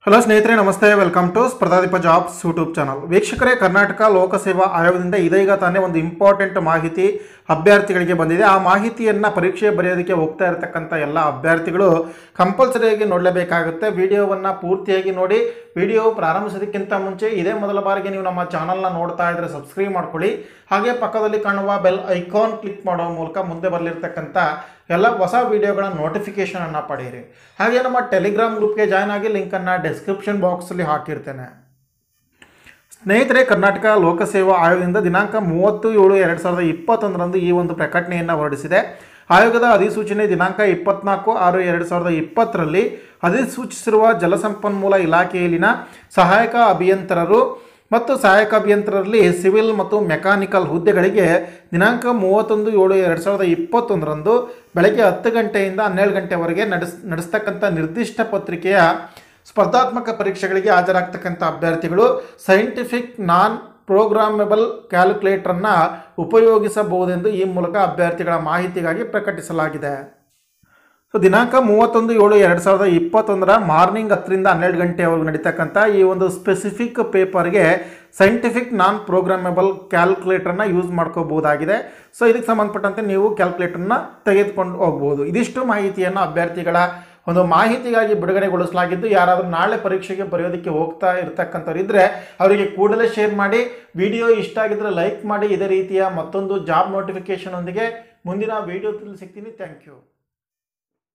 hello ಸ್ನೇಹಿತರೆ ನಮಸ್ತೆ welcome to Spardhadeepa jobs YouTube channel ವೀಕ್ಷಕರೇ ಕರ್ನಾಟಕ ಲೋಕಸೇವಾ ಆಯೋಗದಿಂದ ಇದೀಗ ತಾನೇ ಒಂದು ಇಂಪಾರ್ಟೆಂಟ್ ಮಾಹಿತಿ ಅಭ್ಯರ್ಥಿಗಳಿಗೆ ಬಂದಿದೆ ಆ ಮಾಹಿತಿಯನ್ನು ಪರೀಕ್ಷೆ ಬರೆಯೋದಕ್ಕೆ ಹೋಗ್ತಾ ಇರತಕ್ಕಂಥ ಎಲ್ಲ ಅಭ್ಯರ್ಥಿಗಳು ಕಂಪಲ್ಸರಿಯಾಗಿ ನೋಡಲೇಬೇಕಾಗುತ್ತೆ ವಿಡಿಯೋವನ್ನು ಪೂರ್ತಿಯಾಗಿ ನೋಡಿ ವಿಡಿಯೋ ಪ್ರಾರಂಭಿಸೋದಕ್ಕಿಂತ ಮುಂಚೆ ಇದೇ ಮೊದಲ ಬಾರಿಗೆ ನೀವು ನಮ್ಮ ಚಾನಲ್ನ ನೋಡ್ತಾ ಇದ್ದರೆ ಸಬ್ಸ್ಕ್ರೈಬ್ ಮಾಡ್ಕೊಳ್ಳಿ ಹಾಗೆ ಪಕ್ಕದಲ್ಲಿ ಕಾಣುವ ಬೆಲ್ ಐಕಾನ್ ಕ್ಲಿಕ್ ಮಾಡೋ ಮೂಲಕ ಮುಂದೆ ಬರಲಿರ್ತಕ್ಕಂಥ ಎಲ್ಲ ಹೊಸ ವಿಡಿಯೋಗಳ ನೋಟಿಫಿಕೇಷನನ್ನು ಪಡೆಯಿರಿ ಹಾಗೆ ನಮ್ಮ ಟೆಲಿಗ್ರಾಮ್ ಗ್ರೂಪ್ಗೆ ಜಾಯ್ನ್ ಆಗಿ ಲಿಂಕನ್ನು ಡಿಸ್ಕ್ರಿಪ್ಷನ್ ಬಾಕ್ಸಲ್ಲಿ ಹಾಕಿರ್ತೇನೆ ಸ್ನೇಹಿತರೆ ಕರ್ನಾಟಕ ಲೋಕಸೇವಾ ಆಯೋಗದಿಂದ ದಿನಾಂಕ ಮೂವತ್ತು ಏಳು ಎರಡು ಸಾವಿರದ ಇಪ್ಪತ್ತೊಂದರಂದು ಈ ಒಂದು ಪ್ರಕಟಣೆಯನ್ನು ಹೊರಡಿಸಿದೆ ಆಯೋಗದ ಅಧಿಸೂಚನೆ ದಿನಾಂಕ ಇಪ್ಪತ್ನಾಲ್ಕು ಆರು ಎರಡು ಸಾವಿರದ ಇಪ್ಪತ್ತರಲ್ಲಿ ಅಧಿಸೂಚಿಸಿರುವ ಜಲಸಂಪನ್ಮೂಲ ಇಲಾಖೆಯಲ್ಲಿನ ಸಹಾಯಕ ಅಭಿಯಂತರರು ಮತ್ತು ಸಹಾಯಕ ಅಭಿಯಂತರರಲ್ಲಿ ಸಿವಿಲ್ ಮತ್ತು ಮೆಕ್ಯಾನಿಕಲ್ ಹುದ್ದೆಗಳಿಗೆ ದಿನಾಂಕ ಮೂವತ್ತೊಂದು ಏಳು ಎರಡು ಸಾವಿರದ ಇಪ್ಪತ್ತೊಂದರಂದು ಬೆಳಗ್ಗೆ ಹತ್ತು ಗಂಟೆಯಿಂದ ಹನ್ನೆರಡು ಗಂಟೆವರೆಗೆ ನಡೆಸ್ ನಡೆಸ್ತಕ್ಕಂಥ ನಿರ್ದಿಷ್ಟ ಪತ್ರಿಕೆಯ ಸ್ಪರ್ಧಾತ್ಮಕ ಪರೀಕ್ಷೆಗಳಿಗೆ ಹಾಜರಾಗ್ತಕ್ಕಂಥ ಅಭ್ಯರ್ಥಿಗಳು ಸೈಂಟಿಫಿಕ್ ನಾನ್ ಪ್ರೋಗ್ರಾಮೆಬಲ್ ಕ್ಯಾಲ್ಕುಲೇಟರನ್ನು ಉಪಯೋಗಿಸಬಹುದೆಂದು ಈ ಮೂಲಕ ಅಭ್ಯರ್ಥಿಗಳ ಮಾಹಿತಿಗಾಗಿ ಪ್ರಕಟಿಸಲಾಗಿದೆ ಸೊ ದಿನಾಂಕ ಮೂವತ್ತೊಂದು ಏಳು ಎರಡು ಸಾವಿರದ ಇಪ್ಪತ್ತೊಂದರ ಮಾರ್ನಿಂಗ್ ಹತ್ತರಿಂದ ಹನ್ನೆರಡು ಗಂಟೆವರೆಗೂ ನಡೀತಕ್ಕಂಥ ಈ ಒಂದು ಸ್ಪೆಸಿಫಿಕ್ ಪೇಪರ್ಗೆ ಸೈಂಟಿಫಿಕ್ ನಾನ್ ಪ್ರೋಗ್ರಾಮೆಬಲ್ ಕ್ಯಾಲ್ಕುಲೇಟರ್ನ ಯೂಸ್ ಮಾಡ್ಕೋಬಹುದಾಗಿದೆ ಸೊ ಇದಕ್ಕೆ ಸಂಬಂಧಪಟ್ಟಂತೆ ನೀವು ಕ್ಯಾಲ್ಕುಲೇಟರ್ನ ತೆಗೆದುಕೊಂಡು ಹೋಗ್ಬೋದು ಇದಿಷ್ಟು ಮಾಹಿತಿಯನ್ನು ಅಭ್ಯರ್ಥಿಗಳ ಒಂದು ಮಾಹಿತಿಗಾಗಿ ಬಿಡುಗಡೆಗೊಳಿಸಲಾಗಿದ್ದು ಯಾರಾದರೂ ನಾಳೆ ಪರೀಕ್ಷೆಗೆ ಬರೆಯೋದಕ್ಕೆ ಹೋಗ್ತಾ ಇರ್ತಕ್ಕಂಥವ್ರು ಇದ್ದರೆ ಅವರಿಗೆ ಕೂಡಲೇ ಶೇರ್ ಮಾಡಿ ವಿಡಿಯೋ ಇಷ್ಟ ಆಗಿದ್ದರೆ ಲೈಕ್ ಮಾಡಿ ಇದೇ ರೀತಿಯ ಮತ್ತೊಂದು ಜಾಬ್ ನೋಟಿಫಿಕೇಷನ್ ಒಂದಿಗೆ ಮುಂದಿನ ವಿಡಿಯೋದಲ್ಲಿ ಸಿಗ್ತೀನಿ ಥ್ಯಾಂಕ್ ಯು